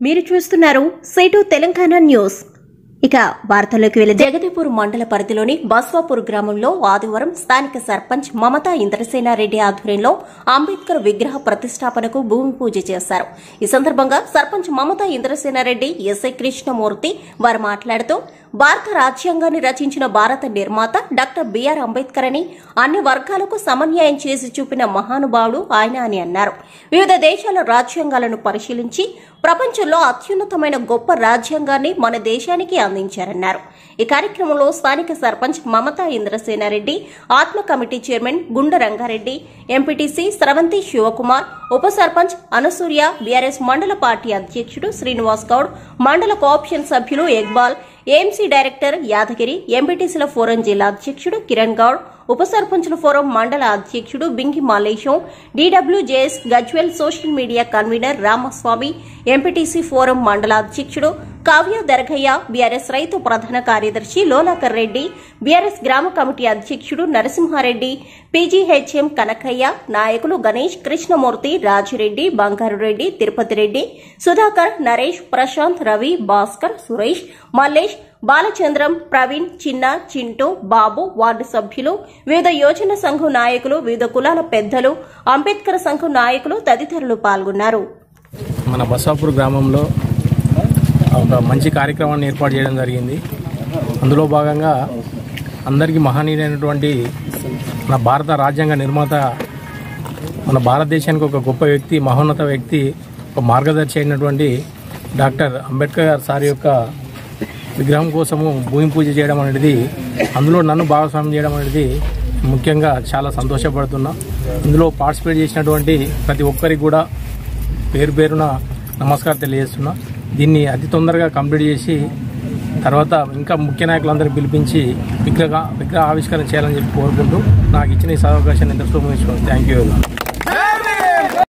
మీరు చూస్తున్నారు సేటు తెలంగాణ న్యూస్ ఇక వార్తల్లోకి వెళ్లి జగదీపూర్ మండల పరిధిలోని బస్వాపూర్ గ్రామంలో ఆదివారం స్థానిక సర్పంచ్ మమతా ఇంద్రసేనారెడ్డి ఆధ్వర్యంలో అంబేద్కర్ విగ్రహ ప్రతిష్టాపనకు భూమి పూజ చేశారు ఈ సందర్భంగా సర్పంచ్ మమతా ఇంద్రసేనారెడ్డి ఎస్ఐ కృష్ణమూర్తి వారు మాట్లాడుతూ భారత రాజ్యాంగాన్ని రచించిన భారత నిర్మాత డాక్టర్ బిఆర్ అంబేద్కర్ అని అన్ని వర్గాలకు సమన్యాయం చేసి చూపిన మహానుభావుడు ఆయన అని అన్నారు వివిధ దేశాల రాజ్యాంగాలను పరిశీలించి ప్రపంచంలో అత్యున్నతమైన గొప్ప రాజ్యాంగాన్ని మన దేశానికి అందించారన్నారు ఈ కార్యక్రమంలో స్థానిక sarpanch Mamata Indrasenareddy ATMA committee chairman Gunda Rangareddy MPTC Sravanthi Shivakumar ఉప సర్పంచ్ అనసూర్య బీఆర్ఎస్ మండల పార్టీ అధ్యక్షుడు శ్రీనివాస్ గౌడ్ మండల కోఆప్షన్ సభ్యులు ఇక్బాల్ ఏఎంసీ డైరెక్టర్ యాదగిరి ఎంపీటీసీల ఫోరం జిల్లా అధ్యక్షుడు కిరణ్ గౌడ్ ఉప సర్పంచుల ఫోరం మండల అధ్యక్షుడు Bingi Malesham DWJS Gajwel social media convener Ramaswamy MPTC forum మండల అధ్యక్షుడు కావ్య దర్గయ్య బీఆర్ఎస్ రైతు ప్రధాన కార్యదర్శి లోలాకర్ రెడ్డి బీఆర్ఎస్ గ్రామ కమిటీ అధ్యక్షుడు నరసింహారెడ్డి పీజీహెచ్ఎం కనకయ్య నాయకులు గణేష్ కృష్ణమూర్తి రాజిరెడ్డి బంగారురెడ్డి తిరుపతి రెడ్డి సుధాకర్ నరేష్ ప్రశాంత్ రవి భాస్కర్ సురేష్ మల్లేష్ బాలచంద్రం ప్రవీణ్ చిన్న చింటూ బాబు వార్డు సభ్యులు వివిధ యోజన సంఘం నాయకులు వివిధ కులాల పెద్దలు అంబేద్కర్ సంఘం నాయకులు తదితరులు పాల్గొన్నారు మన బసాపూర్ గ్రామంలో ఒక మంచి కార్యక్రమాన్ని ఏర్పాటు చేయడం జరిగింది అందులో భాగంగా అందరికీ మహనీయుడైనటువంటి మన భారత రాజ్యాంగ నిర్మాత మన భారతదేశానికి ఒక గొప్ప వ్యక్తి మహోన్నత వ్యక్తి ఒక మార్గదర్శి అయినటువంటి డాక్టర్ అంబేద్కర్ గారు సార్ యొక్క విగ్రహం కోసము భూమి పూజ చేయడం అనేది అందులో నన్ను భాగస్వామ్యం చేయడం అనేది ముఖ్యంగా చాలా సంతోషపడుతున్నా ఇందులో పార్టిసిపేట్ చేసినటువంటి ప్రతి ఒక్కరికి కూడా పేరు పేరున నమస్కారం తెలియజేస్తున్నా దీన్ని అతి తొందరగా కంప్లీట్ చేసి తర్వాత ఇంకా ముఖ్య నాయకులందరినీ పిలిపించి విగ్రహ విగ్రహ ఆవిష్కరణ చేయాలని చెప్పి కోరుకుంటూ నాకు ఇచ్చిన ఈ అవకాశాన్ని ఎంతో థ్యాంక్ యూ